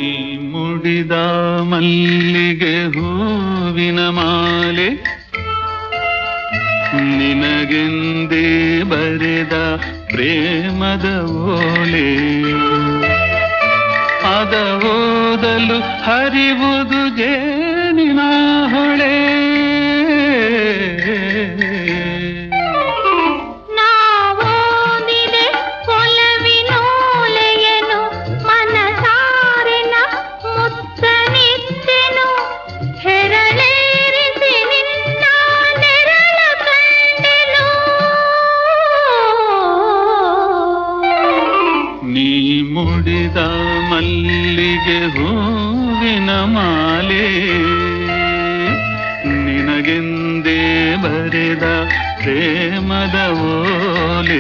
ಮುಡಿದ ಮಲ್ಲಿಗೆ ಹೂವಿನ ಮಾಲೆ ನಿನಗೆಂದೇ ಬರೆದ ಪ್ರೇಮದ ಓಲೆ ಅದ ಓದಲು ಹರಿವುದು ಜೇನಿನ ಹೊಳೆ ನಾವೋದಿದೆ ಕೊಲವಿನೋಲೆಯನು ಮನಸಾರಿನ ಮುತ್ತನಿತ್ತೆನು ಹೆರಳೇರಿಸಿ ನಿನ್ನ ನೆರಳ ಕಂಡೆನು ನೀ ಮುಡಿದ ಮಲ್ಲಿಗೆ ಹೂವಿನ ಮಾಲೆ ನಿನಗೆಂದೇ ಬರೆದ ಪ್ರೇಮದ ಓಲೆ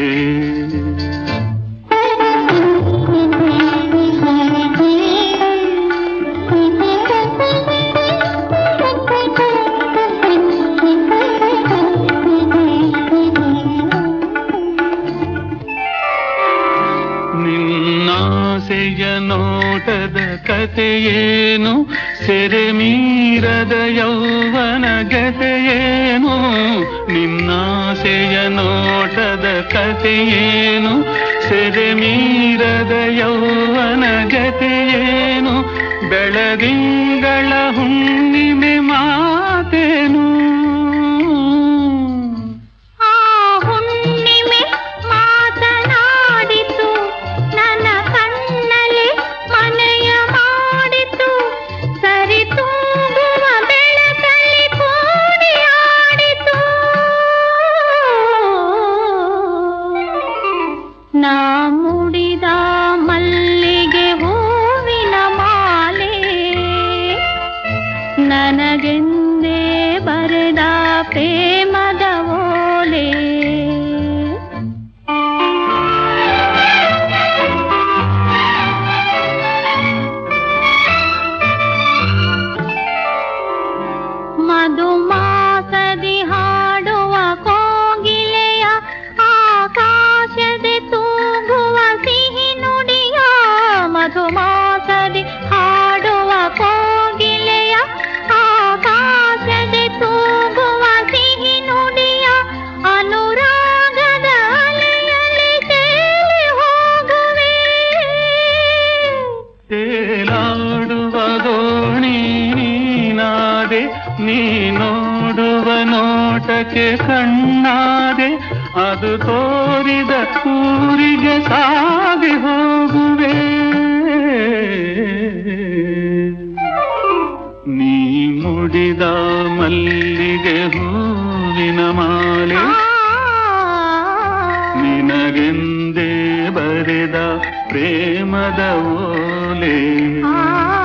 ನಿನ್ನಾಸೆಯ ನೋಟದ ಕಥೆಯೇನು ಸೆರೆ ಮೀರದ ಯೌವನ ಗತೆಯೇನು ನಿನ್ನಾಸೆಯ ನೋಟದ ಕಥೆಯೇನು ಸೆರೆ ಮೀರದ ಯೌವನ ಗತೆಯೇನು ಬೆಳದಿಂಗಳ ಹುಣ್ಣಿಮೆ ಮಾತೇನು ಆ ಹುಣ್ಣಿಮೆ ಮಾತನಾಡಿತು ನನ್ನ ಕಣ್ಣಲ್ಲಿ ಮನೆಯ ಮಾಡಿತು ಸರಿತೂಗುವ ಬೆಳಕಲ್ಲಿ ಕೂಡಿ ಆಡಿತು ನಾ ಮುಡಿದ ಮಲ್ಲಿಗೆ ಹೂವಿನ ಮಾಲೆ ನನಗೆಂದೇ ಬರೆದ ಪ್ರೇಮದ ಓಲೆ ಮಧುಮಾಸದಿ ಹಾಡುವ ಕೋಗಿಲೆಯ ಆಕಾಶದೆ ತೂಗುವ ಸಿಹಿ ನುಡಿಯ ಮಧುಮಾಸದಿ ಹಾಡುವ ಕೋಗಿಲೆಯ ಆಕಾಶದೆ ತೂಗುವ ಸಿಹಿ ನುಡಿಯ ಅನುರಾಗದ ಅಲೆಯಲ್ಲಿ ತೇಲಿ ಹೋಗುವೆ ತೇಲಾಡುವ ದೋಣಿ ನೀನಾದೆ ನೀ ನೋಡುವ ನೋಟಕ್ಕೆ ಕಣ್ಣಾದೆ ಅದು ತೋರಿದ ಊರಿಗೆ ಸಾಗಿ ಹೋಗುವೆ ನೀ ಮುಡಿದ ಮಲ್ಲಿಗೆ ಹೂವಿನ ಮಾಲೆ ನಿನಗೆಂದೇ ಬರೆದ ಪ್ರೇಮದ ಓಲೆ ಆ